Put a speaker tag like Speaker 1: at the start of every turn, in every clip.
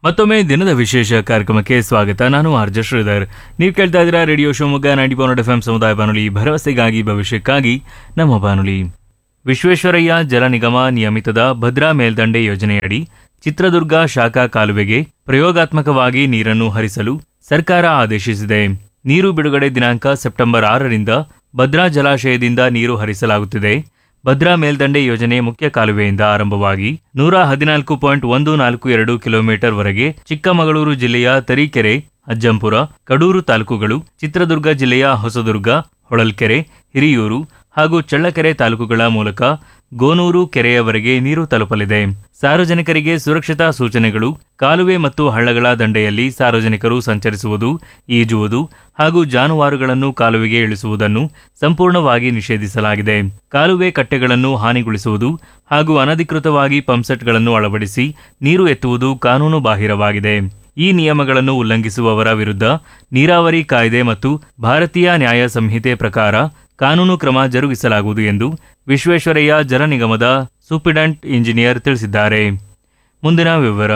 Speaker 1: ಮತ್ತೊಮ್ಮೆ ದಿನದ ವಿಶೇಷ ಕಾರ್ಯಕ್ರಮಕ್ಕೆ ಸ್ವಾಗತ ನಾನು ಆರ್ಜ ಶ್ರೀಧರ್ ನೀವು ಕೇಳ್ತಾ ಇದ್ದೀರಾ radio Shivamogga ninety point F M ಸಮುದಾಯ ಬಾನುಲಿ ಭರವಸೆಗಾಗಿ ಭವಿಷ್ಯಕ್ಕಾಗಿ ನಮ್ಮ ಬಾನುಲಿ ವಿಶ್ವೇಶ್ವರಯ್ಯ ಜಲ ನಿಗಮ ನಿಯಮಿತದ ಭದ್ರಾ ಮೇಲ್ದಂಡೆ ಯೋಜನೆಯಡಿ ಚಿತ್ರದುರ್ಗ ಶಾಖಾ ಕಾಲುವೆಗೆ ಪ್ರಯೋಗಾತ್ಮಕವಾಗಿ ನೀರನ್ನು ಹರಿಸಲು ಸರ್ಕಾರ ಆದೇಶಿಸಿದೆ ನೀರು ಬಿಡುಗಡೆ ದಿನಾಂಕ ಸೆಪ್ಟೆಂಬರ್ ಆರರಿಂದ ಭದ್ರಾ ಜಲಾಶಯದಿಂದ ನೀರು ಹರಿಸಲಾಗುತ್ತಿದೆ ಭದ್ರಾ ಮೇಲ್ದಂಡೆ ಯೋಜನೆ ಮುಖ್ಯ ಕಾಲುವೆಯಿಂದ ಆರಂಭವಾಗಿ ನೂರ ಹದಿನಾಲ್ಕು ಪಾಯಿಂಟ್ ಒಂದು ನಾಲ್ಕು ಎರಡು ಕಿಲೋಮೀಟರ್ ವರೆಗೆ ಚಿಕ್ಕಮಗಳೂರು ಜಿಲ್ಲೆಯ ತರೀಕೆರೆ ಅಜ್ಜಂಪುರ ಕಡೂರು ತಾಲೂಕುಗಳು ಚಿತ್ರದುರ್ಗ ಜಿಲ್ಲೆಯ ಹೊಸದುರ್ಗ ಹೊಳಲ್ಕೆರೆ ಹಿರಿಯೂರು ಹಾಗೂ ಚಳ್ಳಕೆರೆ ತಾಲೂಕುಗಳ ಮೂಲಕ ಗೋನೂರು ಕೆರೆಯವರೆಗೆ ನೀರು ತಲುಪಲಿದೆ ಸಾರ್ವಜನಿಕರಿಗೆ ಸುರಕ್ಷತಾ ಸೂಚನೆಗಳು ಕಾಲುವೆ ಮತ್ತು ಹಳ್ಳಗಳ ದಂಡೆಯಲ್ಲಿ ಸಾರ್ವಜನಿಕರು ಸಂಚರಿಸುವುದು ಈಜುವುದು ಹಾಗೂ ಜಾನುವಾರುಗಳನ್ನು ಕಾಲುವೆಗೆ ಇಳಿಸುವುದನ್ನು ಸಂಪೂರ್ಣವಾಗಿ ನಿಷೇಧಿಸಲಾಗಿದೆ ಕಾಲುವೆ ಕಟ್ಟೆಗಳನ್ನು ಹಾನಿಗೊಳಿಸುವುದು ಹಾಗೂ ಅನಧಿಕೃತವಾಗಿ ಪಂಪ್ಸೆಟ್ಗಳನ್ನು ಅಳವಡಿಸಿ ನೀರು ಎತ್ತುವುದು ಕಾನೂನು ಬಾಹಿರವಾಗಿದೆ ಈ ನಿಯಮಗಳನ್ನು ಉಲ್ಲಂಘಿಸುವವರ ವಿರುದ್ಧ ನೀರಾವರಿ ಕಾಯ್ದೆ ಮತ್ತು ಭಾರತೀಯ ನ್ಯಾಯ ಸಂಹಿತೆ ಪ್ರಕಾರ ಕಾನೂನು ಕ್ರಮ ಜರುಗಿಸಲಾಗುವುದು ಎಂದು ವಿಶ್ವೇಶ್ವರಯ್ಯ ಜಲ ನಿಗಮದ ಸೂಪಿಡೆಂಟ್ ಇಂಜಿನಿಯರ್ ತಿಳಿಸಿದ್ದಾರೆ ಮುಂದಿನ ವಿವರ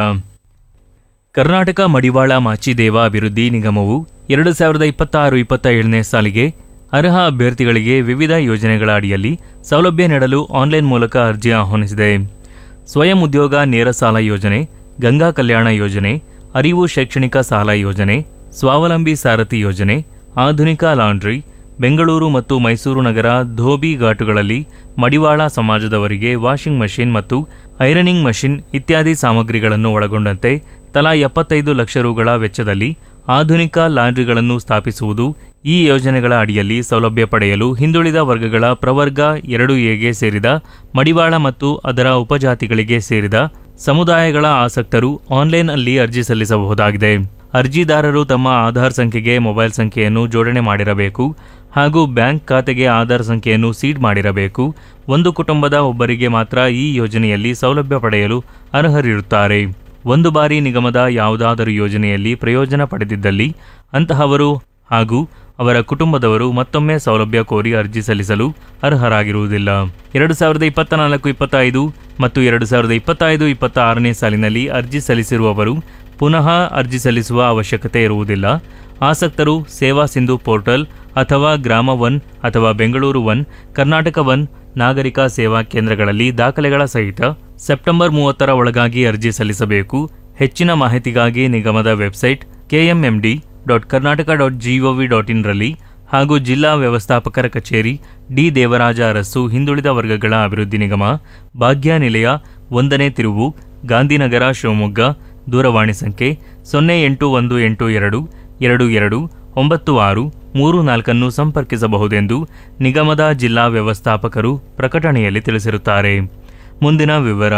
Speaker 1: ಕರ್ನಾಟಕ ಮಡಿವಾಳ ಮಾಚಿದೇವ ಅಭಿವೃದ್ಧಿ ನಿಗಮವು ಎರಡು ಸಾವಿರದ ಇಪ್ಪತ್ತಾರು ಇಪ್ಪತ್ತ ಏಳನೇ ಸಾಲಿಗೆ ಅರ್ಹ ಅಭ್ಯರ್ಥಿಗಳಿಗೆ ವಿವಿಧ ಯೋಜನೆಗಳ ಅಡಿಯಲ್ಲಿ ಸೌಲಭ್ಯ ನೀಡಲು ಆನ್ಲೈನ್ ಮೂಲಕ ಅರ್ಜಿ ಆಹ್ವಾನಿಸಿದೆ ಸ್ವಯಂ ಉದ್ಯೋಗ ನೇರ ಸಾಲ ಯೋಜನೆ ಗಂಗಾ ಕಲ್ಯಾಣ ಯೋಜನೆ ಅರಿವು ಶೈಕ್ಷಣಿಕ ಸಾಲ ಯೋಜನೆ ಸ್ವಾವಲಂಬಿ ಸಾರಥಿ ಯೋಜನೆ ಆಧುನಿಕ ಲಾಂಡ್ರಿ ಬೆಂಗಳೂರು ಮತ್ತು ಮೈಸೂರು ನಗರ ಧೋಬಿ ಘಾಟುಗಳಲ್ಲಿ ಮಡಿವಾಳ ಸಮಾಜದವರಿಗೆ ವಾಷಿಂಗ್ ಮಷಿನ್ ಮತ್ತು ಐರನಿಂಗ್ ಮಷಿನ್ ಇತ್ಯಾದಿ ಸಾಮಗ್ರಿಗಳನ್ನು ಒಳಗೊಂಡಂತೆ ತಲಾ ಎಪ್ಪತ್ತೈದು ಲಕ್ಷ ರುಗಳ ವೆಚ್ಚದಲ್ಲಿ ಆಧುನಿಕ ಲಾಂಡ್ರಿಗಳನ್ನು ಸ್ಥಾಪಿಸುವುದು ಈ ಯೋಜನೆಗಳ ಅಡಿಯಲ್ಲಿ ಸೌಲಭ್ಯ ಪಡೆಯಲು ಹಿಂದುಳಿದ ವರ್ಗಗಳ ಪ್ರವರ್ಗ ಎರಡು ಎಗೆ ಸೇರಿದ ಮಡಿವಾಳ ಮತ್ತು ಅದರ ಉಪಜಾತಿಗಳಿಗೆ ಸೇರಿದ ಸಮುದಾಯಗಳ ಆಸಕ್ತರು ಆನ್ಲೈನ್ ಅಲ್ಲಿ ಅರ್ಜಿ ಸಲ್ಲಿಸಬಹುದಾಗಿದೆ ಅರ್ಜಿದಾರರು ತಮ್ಮ ಆಧಾರ್ ಸಂಖ್ಯೆಗೆ ಮೊಬೈಲ್ ಸಂಖ್ಯೆಯನ್ನು ಜೋಡಣೆ ಮಾಡಿರಬೇಕು ಹಾಗೂ ಬ್ಯಾಂಕ್ ಖಾತೆಗೆ ಆಧಾರ್ ಸಂಖ್ಯೆಯನ್ನು ಸೀಡ್ ಮಾಡಿರಬೇಕು ಒಂದು ಕುಟುಂಬದ ಒಬ್ಬರಿಗೆ ಮಾತ್ರ ಈ ಯೋಜನೆಯಲ್ಲಿ ಸೌಲಭ್ಯ ಪಡೆಯಲು ಅರ್ಹರಿರುತ್ತಾರೆ ಒಂದು ಬಾರಿ ನಿಗಮದ ಯಾವುದಾದರೂ ಯೋಜನೆಯಲ್ಲಿ ಪ್ರಯೋಜನ ಪಡೆದಿದ್ದಲ್ಲಿ ಅಂತಹವರು ಹಾಗೂ ಅವರ ಕುಟುಂಬದವರು ಮತ್ತೊಮ್ಮೆ ಸೌಲಭ್ಯ ಕೋರಿ ಅರ್ಜಿ ಸಲ್ಲಿಸಲು ಅರ್ಹರಾಗಿರುವುದಿಲ್ಲ ಎರಡು ಸಾವಿರದ ಇಪ್ಪತ್ತ ನಾಲ್ಕು ಇಪ್ಪತ್ತೈದು ಮತ್ತು ಎರಡು ಸಾವಿರದ ಇಪ್ಪತ್ತೈದು ಇಪ್ಪತ್ತ ಆರನೇ ಸಾಲಿನಲ್ಲಿ ಅರ್ಜಿ ಸಲ್ಲಿಸಿರುವವರು ಪುನಃ ಅರ್ಜಿ ಸಲ್ಲಿಸುವ ಅವಶ್ಯಕತೆ ಇರುವುದಿಲ್ಲ ಆಸಕ್ತರು ಸೇವಾ ಸಿಂಧು ಪೋರ್ಟಲ್ ಅಥವಾ ಗ್ರಾಮ ಒನ್ ಅಥವಾ ಬೆಂಗಳೂರು ಒನ್ ಕರ್ನಾಟಕ ಒನ್ ನಾಗರಿಕ ಸೇವಾ ಕೇಂದ್ರಗಳಲ್ಲಿ ದಾಖಲೆಗಳ ಸಹಿತ ಸೆಪ್ಟೆಂಬರ್ ಮೂವತ್ತರ ಒಳಗಾಗಿ ಅರ್ಜಿ ಸಲ್ಲಿಸಬೇಕು ಹೆಚ್ಚಿನ ಮಾಹಿತಿಗಾಗಿ ನಿಗಮದ website KMMD dot Karnataka dot GOV dot ಇನ್ರಲ್ಲಿ ಹಾಗೂ ಜಿಲ್ಲಾ ವ್ಯವಸ್ಥಾಪಕರ ಕಚೇರಿ ಡಿ ದೇವರಾಜ ಅರಸು ಹಿಂದುಳಿದ ವರ್ಗಗಳ ಅಭಿವೃದ್ಧಿ ನಿಗಮ ಭಾಗ್ಯ ನಿಲಯ ಒಂದನೇ ತಿರುವು ಗಾಂಧಿನಗರ ಶಿವಮೊಗ್ಗ ದೂರವಾಣಿ ಸಂಖ್ಯೆ ಸೊನ್ನೆ ಎಂಟು ಒಂದು ಎಂಟು ಎರಡು ಎರಡು ಎರಡು ಒಂಬತ್ತು ಆರು ಮೂರು ನಾಲ್ಕನ್ನು ಸಂಪರ್ಕಿಸಬಹುದೆಂದು ನಿಗಮದ ಜಿಲ್ಲಾ ವ್ಯವಸ್ಥಾಪಕರು ಪ್ರಕಟಣೆಯಲ್ಲಿ ತಿಳಿಸಿರುತ್ತಾರೆ ಮುಂದಿನ ವಿವರ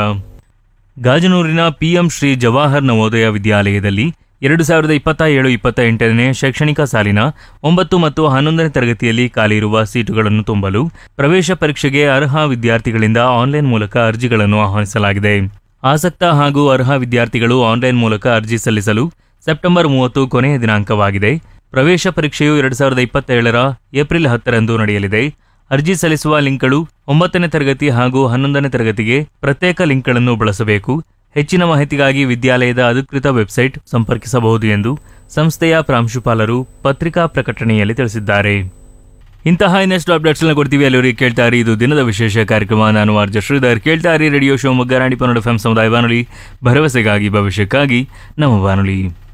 Speaker 1: ಗಾಜನೂರಿನ ಪಿಎಂ ಶ್ರೀ ಜವಾಹರ್ ನವೋದಯ ವಿದ್ಯಾಲಯದಲ್ಲಿ ಎರಡು ಸಾವಿರದ ಇಪ್ಪತ್ತ ಏಳು ಇಪ್ಪತ್ತ ಎಂಟನೇ ಶೈಕ್ಷಣಿಕ ಸಾಲಿನ ಒಂಬತ್ತು ಮತ್ತು ಹನ್ನೊಂದನೇ ತರಗತಿಯಲ್ಲಿ ಖಾಲಿ ಇರುವ ಸೀಟುಗಳನ್ನು ತುಂಬಲು ಪ್ರವೇಶ ಪರೀಕ್ಷೆಗೆ ಅರ್ಹ ವಿದ್ಯಾರ್ಥಿಗಳಿಂದ ಆನ್ಲೈನ್ ಮೂಲಕ ಅರ್ಜಿಗಳನ್ನು ಆಹ್ವಾನಿಸಲಾಗಿದೆ ಆಸಕ್ತ ಹಾಗೂ ಅರ್ಹ ವಿದ್ಯಾರ್ಥಿಗಳು ಆನ್ಲೈನ್ ಮೂಲಕ ಅರ್ಜಿ ಸಲ್ಲಿಸಲು ಸೆಪ್ಟೆಂಬರ್ ಮೂವತ್ತು ಕೊನೆಯ ದಿನಾಂಕವಾಗಿದೆ ಪ್ರವೇಶ ಪರೀಕ್ಷೆಯು ಎರಡು ಸಾವಿರದ ಇಪ್ಪತ್ತೇಳರ ಏಪ್ರಿಲ್ ಹತ್ತರಂದು ನಡೆಯಲಿದೆ ಅರ್ಜಿ ಸಲ್ಲಿಸುವ ಲಿಂಕ್ಗಳು ಒಂಬತ್ತನೇ ತರಗತಿ ಹಾಗೂ ಹನ್ನೊಂದನೇ ತರಗತಿಗೆ ಪ್ರತ್ಯೇಕ ಲಿಂಕ್ಗಳನ್ನು ಬಳಸಬೇಕು ಹೆಚ್ಚಿನ ಮಾಹಿತಿಗಾಗಿ ವಿದ್ಯಾಲಯದ ಅಧಿಕೃತ ವೆಬ್ಸೈಟ್ ಸಂಪರ್ಕಿಸಬಹುದು ಎಂದು ಸಂಸ್ಥೆಯ ಪ್ರಾಂಶುಪಾಲರು ಪತ್ರಿಕಾ ಪ್ರಕಟಣೆಯಲ್ಲಿ ತಿಳಿಸಿದ್ದಾರೆ ಇಂತಹ ಇನ್ನಷ್ಟು ಅಪ್ಡೇಟ್ಸ್ನ ಕೊಡ್ತೀವಿ ಅಲ್ಲಿವರೆಗೆ ಕೇಳ್ತಾ ಇರಿ ಇದು ದಿನದ ವಿಶೇಷ ಕಾರ್ಯಕ್ರಮ ನಾನು ಆರ್ಜ ಶ್ರೀಧರ್ ಕೇಳ್ತಾ ಇರಿ ರೇಡಿಯೋ ಶಿವಮೊಗ್ಗ ರಾಣಿ ಪನ್ನಡ ಎಫ್ ಸಮುದಾಯ ಬಾನುಲಿ ಭರವಸೆಗಾಗಿ ಭವಿಷ್ಯಕ್ಕಾಗಿ ನಮ್ಮ ಬಾನುಲಿ